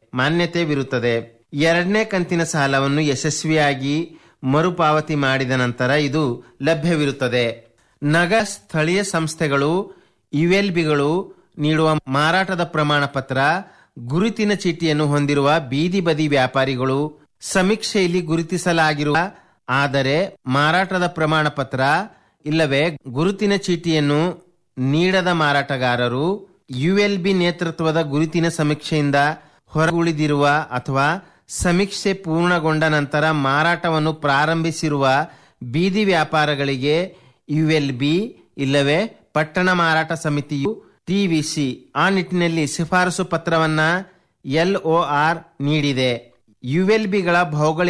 ಮಾನ್ಯತೆವಿರುತ್ತದೆ ಎರಡನೇ ಕಂತಿನ ಸಾಲವನ್ನು ಯಶಸ್ವಿಯಾಗಿ ಮರುಪಾವತಿ ಮಾಡಿದ ನಂತರ ಇದು ಲಭ್ಯವಿರುತ್ತದೆ ನಗ ಸ್ಥಳೀಯ ಸಂಸ್ಥೆಗಳು ಯುಎಲ್ಬಿಗಳು ನೀಡುವ ಮಾರಾಟದ ಪ್ರಮಾಣ ಪತ್ರ ಗುರುತಿನ ಚೀಟಿಯನ್ನು ಹೊಂದಿರುವ ಬೀದಿ ಬದಿ ವ್ಯಾಪಾರಿಗಳು ಸಮೀಕ್ಷೆಯಲ್ಲಿ ಗುರುತಿಸಲಾಗಿರುವ ಆದರೆ ಮಾರಾಟದ ಪ್ರಮಾಣ ಪತ್ರ ಇಲ್ಲವೇ ಗುರುತಿನ ಚೀಟಿಯನ್ನು ನೀಡದ ಮಾರಾಟಗಾರರು ಯುಎಲ್ಬಿ ನೇತೃತ್ವದ ಗುರುತಿನ ಸಮೀಕ್ಷೆಯಿಂದ ಹೊರಗುಳಿದಿರುವ ಅಥವಾ ಸಮೀಕ್ಷೆ ಪೂರ್ಣಗೊಂಡ ನಂತರ ಮಾರಾಟವನ್ನು ಪ್ರಾರಂಭಿಸಿರುವ ಬೀದಿ ವ್ಯಾಪಾರಗಳಿಗೆ ಯುಎಲ್ಬಿ ಇಲ್ಲವೇ ಪಟ್ಟಣ ಮಾರಾಟ ಸಮಿತಿಯು ಟಿವಿಸಿ ಆ ನಿಟ್ಟಿನಲ್ಲಿ ಶಿಫಾರಸು ಪತ್ರವನ್ನ ಎಲ್ಒಆರ್ ನೀಡಿದೆ ಯುಎಲ್ಬಿಗಳ ಭೌಗೋಳಿಕ